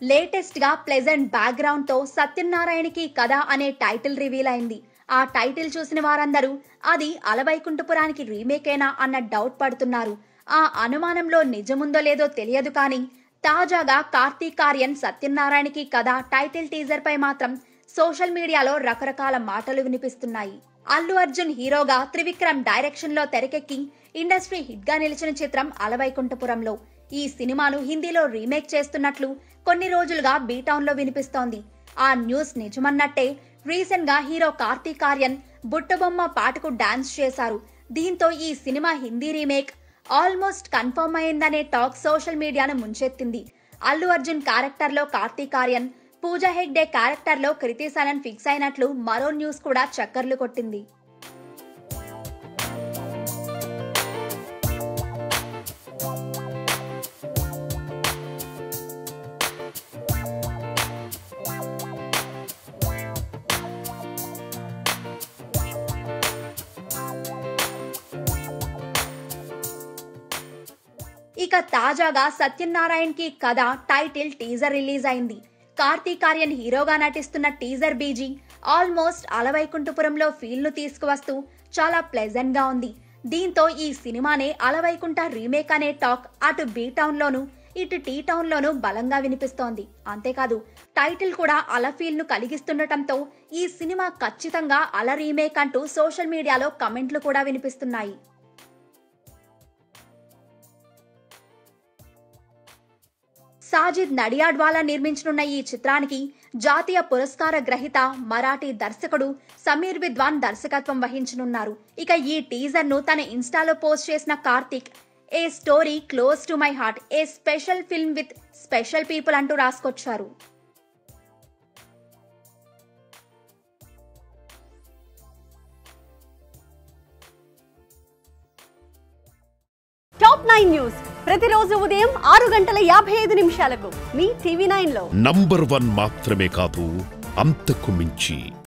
latest గా pleasant background తో సత్యనారాయణకి కథ అనే టైటిల్ రివీల్ అయింది ఆ టైటిల్ చూసిన వారందరూ అది అలవైకుంఠపురానికి రీమేకేనా అన్న డౌట్ పడుతున్నారు ఆ అనుమానంలో నిజముందో లేదో తెలియదు కానీ తాజాగా కార్తీక్ ఆర్యన్ సత్యనారాయణకి కథ టైటిల్ టీజర్ పై మాత్రం సోషల్ మీడియాలో రకరకాల మాటలు వినిపిస్తున్నాయి అల్లు అర్జున్ హీరోగా త్రివిక్రమ్ డైరెక్షన్ లో తెరకెక్కి ఇండస్ట్రీ హిట్ గా నిలిచిన చిత్రం అలవైకుంఠపురంలో ఈ సినిమాను హిందీలో రీమేక్ చేస్తున్నట్లు కొన్ని రోజులుగా బీటౌన్ లో వినిపిస్తోంది ఆ న్యూస్ నిజమన్నట్టే రీసెంట్ గా హీరో కార్తీక్ ఆర్యన్ బుట్టబొమ్మ పాటకు డాన్స్ చేశారు దీంతో ఈ cinema Hindi remake almost confirm అయిందనే టాక్ సోషల్ మీడియాను ముంచెత్తింది అల్లు అర్జున్ క్యారెక్టర్ లో కార్తీక్ ఆర్యన్ పూజా హెగ్డే క్యారెక్టర్ లో కృతి సనన్ ఫిక్స్ అయినట్లు మరో న్యూస్ కూడా చక్కర్లు కొట్టింది ఇక తాజాగా సత్యనారాయణ కి కథ టైటిల్ టీజర్ రిలీజ్ అయింది కార్తీక్ ఆర్యన్ హీరోగా నటిస్తున్న టీజర్ బీజీ ఆల్మోస్ట్ అలవైకుంఠపురంలో ఫీల్ ను తీసుకువస్తూ చాలా ప్లెజెంట్ గా ఉంది దీంతో ఈ సినిమానే అలవైకుంఠ రీమేక్ అనే టాక్ అటు బీ టౌన్ లోను ఇటు టీ టౌన్ లోను బలంగా వినిపిస్తోంది అంతేకాదు టైటిల్ కూడా అల ఫీల్ ను కలిగిస్తుండటంతో ఈ సినిమా ఖచ్చితంగా అల రీమేక్ అంటూ సోషల్ మీడియాలో కమెంట్లు కూడా వినిపిస్తున్నాయి సాజిద్ నడియాడ్వాలా నిర్మించనున్న ఈ చిత్రానికి జాతీయ పురస్కార గ్రహీత మరాఠీ దర్శకుడు సమీర్ విద్వాన్ దర్శకత్వం వహించనున్నారు ఇక ఈ టీజర్ ను తన ఇన్స్టాలో పోస్ట్ చేసిన Kartik a story close to my heart a special film with special people అంటూ రాసుకొచ్చారు టాప్ నైన్ న్యూస్ ప్రతిరోజు ఉదయం ఆరు గంటల యాభై ఐదు నిమిషాలకు మీ టీవీ నైన్ లో నంబర్ వన్ మాత్రమే కాదు అంతకు మించి